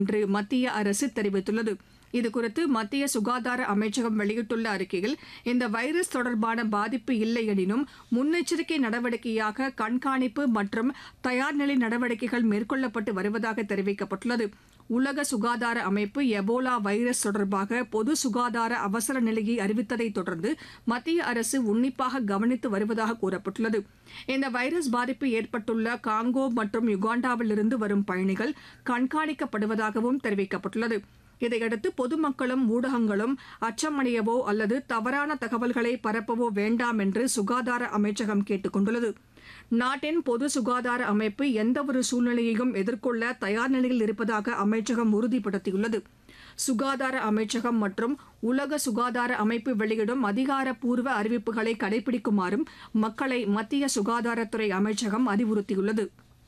என்று மத்திய அரசு தெரிவித்துள்ளது இதுகுறித்து மத்திய சுகாதார அமைச்சகம் வெளியிட்டுள்ள அறிக்கையில் இந்த வைரஸ் தொடர்பான பாதிப்பு இல்லை எனினும் முன்னெச்சரிக்கை நடவடிக்கையாக கண்காணிப்பு மற்றும் தயார்நிலை நடவடிக்கைகள் மேற்கொள்ளப்பட்டு வருவதாக தெரிவிக்கப்பட்டுள்ளது உலக சுகாதார அமைப்பு எபோலா வைரஸ் தொடர்பாக பொது சுகாதார அவசர நிலையை அறிவித்ததை தொடர்ந்து மத்திய அரசு உன்னிப்பாக கவனித்து வருவதாக கூறப்பட்டுள்ளது இந்த வைரஸ் பாதிப்பு ஏற்பட்டுள்ள காங்கோ மற்றும் யுகாண்டாவிலிருந்து வரும் பயணிகள் கண்காணிக்கப்படுவதாகவும் தெரிவிக்கப்பட்டுள்ளது இதையடுத்து பொதுமக்களும் ஊடகங்களும் அச்சமடையவோ அல்லது தவறான தகவல்களை பரப்பவோ வேண்டாம் என்று சுகாதார அமைச்சகம் கேட்டுக் கொண்டுள்ளது நாட்டின் பொது சுகாதார அமைப்பு எந்தவொரு சூழ்நிலையையும் எதிர்கொள்ள தயார் நிலையில் இருப்பதாக அமைச்சகம் உறுதிப்படுத்தியுள்ளது சுகாதார அமைச்சகம் மற்றும் உலக சுகாதார அமைப்பு வெளியிடும் அதிகாரப்பூர்வ அறிவிப்புகளை கடைபிடிக்குமாறும் மக்களை மத்திய சுகாதாரத்துறை அமைச்சகம் அறிவுறுத்தியுள்ளது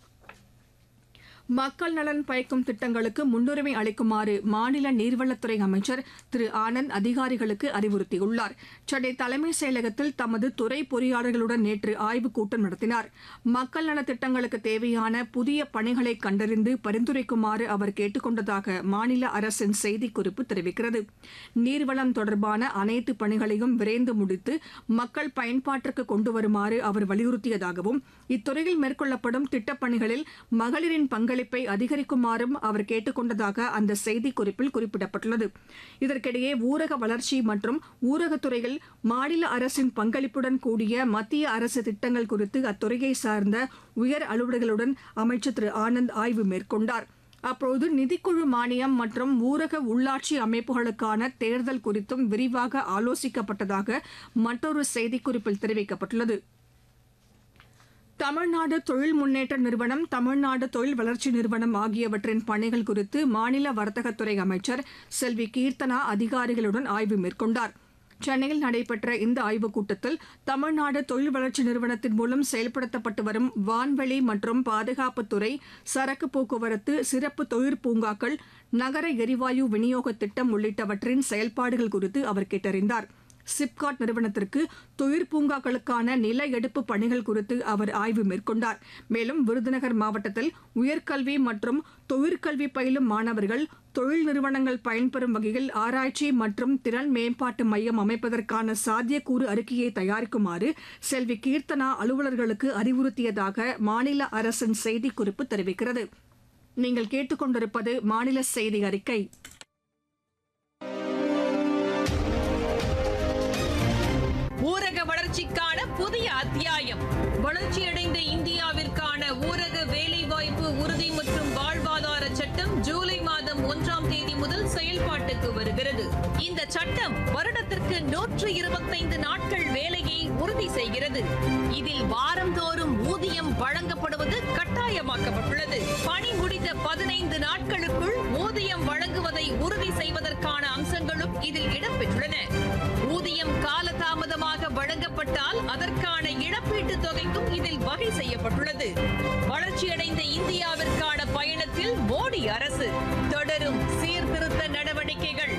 மக்கள் நலன் பயக்கும் திட்டங்களுக்கு முன்னுரிமை அளிக்குமாறு மாநில நீர்வளத்துறை அமைச்சர் திரு ஆனந்த் அதிகாரிகளுக்கு அறிவுறுத்தியுள்ளார் சென்னை தலைமைச் செயலகத்தில் தமது துறை பொறியாளர்களுடன் நேற்று ஆய்வுக் கூட்டம் நடத்தினார் மக்கள் நலத் திட்டங்களுக்கு தேவையான புதிய பணிகளை கண்டறிந்து பரிந்துரைக்குமாறு அவர் கேட்டுக் கொண்டதாக மாநில அரசின் செய்திக்குறிப்பு தெரிவிக்கிறது நீர்வளம் தொடர்பான அனைத்து பணிகளையும் விரைந்து முடித்து மக்கள் பயன்பாட்டிற்கு கொண்டு வருமாறு அவர் வலியுறுத்தியதாகவும் இத்துறையில் மேற்கொள்ளப்படும் திட்டப்பணிகளில் மகளிரின் பங்களிப்பை அதிகரிக்குமாறும் அவர் கேட்டுக் கொண்டதாக அந்த செய்திக்குறிப்பில் குறிப்பிடப்பட்டுள்ளது இதற்கிடையே ஊரக வளர்ச்சி மற்றும் ஊரகத்துறையில் மாநில அரசின் பங்களிப்புடன் கூடிய மத்திய அரசு திட்டங்கள் குறித்து அத்துறையை சார்ந்த உயர் அலுவலர்களுடன் அமைச்சர் திரு ஆனந்த் ஆய்வு மேற்கொண்டார் அப்போது நிதிக்குழு மானியம் மற்றும் ஊரக உள்ளாட்சி அமைப்புகளுக்கான தேர்தல் குறித்தும் விரிவாக ஆலோசிக்கப்பட்டதாக மற்றொரு செய்திக்குறிப்பில் தெரிவிக்கப்பட்டுள்ளது தமிழ்நாடு தொழில் முன்னேற்ற நிறுவனம் தமிழ்நாடு தொழில் வளர்ச்சி நிறுவனம் ஆகியவற்றின் பணிகள் குறித்து மாநில வர்த்தகத்துறை அமைச்சர் செல்வி கீர்த்தனா அதிகாரிகளுடன் ஆய்வு மேற்கொண்டார் சென்னையில் நடைபெற்ற இந்த ஆய்வுக் கூட்டத்தில் தமிழ்நாடு தொழில் வளர்ச்சி நிறுவனத்தின் மூலம் செயல்படுத்தப்பட்டு வரும் வான்வெளி மற்றும் பாதுகாப்புத்துறை சரக்கு போக்குவரத்து சிறப்பு தொழிற்பூங்காக்கள் நகர எரிவாயு விநியோக திட்டம் உள்ளிட்டவற்றின் செயல்பாடுகள் குறித்து அவர் கேட்டறிந்தார் சிப்காட் நிறுவனத்திற்கு தொழிற்பூங்காக்களுக்கான நில எடுப்பு பணிகள் குறித்து அவர் ஆய்வு மேற்கொண்டார் மேலும் விருதுநகர் மாவட்டத்தில் உயர்கல்வி மற்றும் தொழிற்கல்வி பயிலும் மாணவர்கள் தொழில் நிறுவனங்கள் பயன்பெறும் வகையில் ஆராய்ச்சி மற்றும் திறன் மேம்பாட்டு மையம் அமைப்பதற்கான சாத்தியக்கூறு அறிக்கையை தயாரிக்குமாறு செல்வி கீர்த்தனா அலுவலர்களுக்கு அறிவுறுத்தியதாக மாநில அரசின் செய்திக்குறிப்பு தெரிவிக்கிறது நீங்கள் கேட்டுக்கொண்டிருப்பது மாநில செய்தி அறிக்கை ஊரக வளர்ச்சிக்கான புதிய அத்தியாயம் வளர்ச்சியடைந்த இந்தியாவிற்கான ஊரக வேலைவாய்ப்பு உறுதி மற்றும் வாழ்வாதார சட்டம் ஜூலை மாதம் ஒன்றாம் தேதி முதல் செயல்பாட்டுக்கு வருகிறது இந்த சட்டம் வருடத்திற்கு நூற்று இருபத்தைந்து நாட்கள் வேலையை உறுதி செய்கிறது இதில் வாரந்தோறும் ஊதியம் வழங்கப்படுவது கட்டாயமாக்கப்பட்டுள்ளது பணி முடிந்த பதினைந்து நாட்களுக்குள் ஊதியம் வழங்குவதை உறுதி செய்வதற்கான அம்சங்களும் இதில் இடம்பெற்றுள்ளன ஊதியம் காலதாமதமாக வழங்கப்பட்டால் அதற்கான இழப்பீட்டுத் தொகைக்கும் இதில் வகை செய்யப்பட்டுள்ளது வளர்ச்சியடைந்த இந்தியாவிற்கான பயணத்தில் மோடி அரசு தொடரும் சீர்திருத்த நடவடிக்கைகள்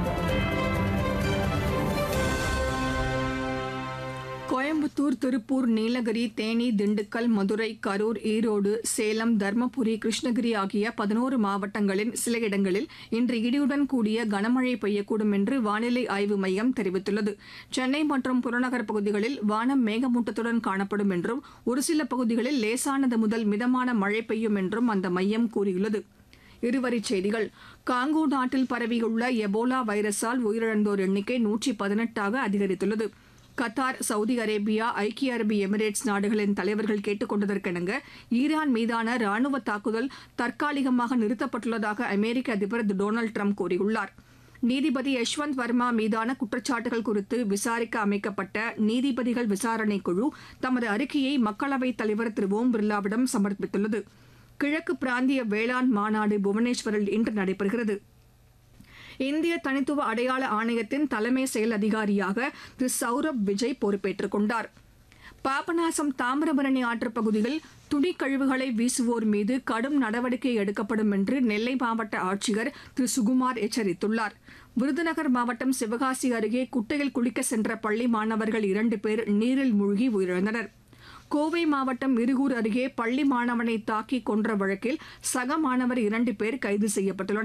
கோயம்புத்தூர் திருப்பூர் நீலகிரி தேனி திண்டுக்கல் மதுரை கரூர் ஈரோடு சேலம் தர்மபுரி கிருஷ்ணகிரி ஆகிய பதினோரு மாவட்டங்களின் சில இடங்களில் இன்று இடியுடன் கூடிய கனமழை பெய்யக்கூடும் என்று வானிலை ஆய்வு மையம் தெரிவித்துள்ளது சென்னை மற்றும் புறநகர் பகுதிகளில் வானம் மேகமூட்டத்துடன் காணப்படும் என்றும் ஒரு சில பகுதிகளில் லேசானது முதல் மிதமான மழை பெய்யும் என்றும் அந்த மையம் கூறியுள்ளது இருவரிச் செய்திகள் காங்கோ நாட்டில் பரவியுள்ள எபோலா வைரஸால் உயிரிழந்தோர் எண்ணிக்கை நூற்றி பதினெட்டாக அதிகரித்துள்ளது கத்தார் சவுதி அரேபியா ஐக்கிய அரபு எமிரேட்ஸ் நாடுகளின் தலைவர்கள் கேட்டுக் கொண்டதற்கிணங்க ஈரான் மீதான ராணுவ தாக்குதல் தற்காலிகமாக நிறுத்தப்பட்டுள்ளதாக அமெரிக்க அதிபர் திரு டொனால்டு ட்ரம்ப் கூறியுள்ளார் நீதிபதி யஷ்வந்த் வர்மா மீதான குற்றச்சாட்டுகள் குறித்து விசாரிக்க அமைக்கப்பட்ட நீதிபதிகள் விசாரணை குழு தமது அறிக்கையை மக்களவைத் தலைவர் திரு ஓம் பிர்லாவிடம் சமர்ப்பித்துள்ளது கிழக்கு பிராந்திய வேளாண் மாநாடு புவனேஸ்வரில் இன்று நடைபெறுகிறது இந்திய தனித்துவ அடையாள ஆணையத்தின் தலைமை செயல் அதிகாரியாக திரு சௌரப் விஜய் பொறுப்பேற்றுக் கொண்டார் பாபநாசம் தாமிரபரணி ஆற்றுப் பகுதியில் துணி கழிவுகளை வீசுவோர் மீது கடும் நடவடிக்கை எடுக்கப்படும் என்று நெல்லை மாவட்ட ஆட்சியர் திரு சுகுமார் எச்சரித்துள்ளார் விருதுநகர் மாவட்டம் சிவகாசி அருகே குட்டையில் குளிக்க சென்ற பள்ளி மாணவர்கள் இரண்டு பேர் நீரில் மூழ்கி உயிரிழந்தனர் கோவை மாவட்டம் இருகூர் அருகே பள்ளி மாணவனை தாக்கி கொன்ற வழக்கில் சக மாணவர் இரண்டு பேர் கைது செய்யப்பட்டுள்ளனர்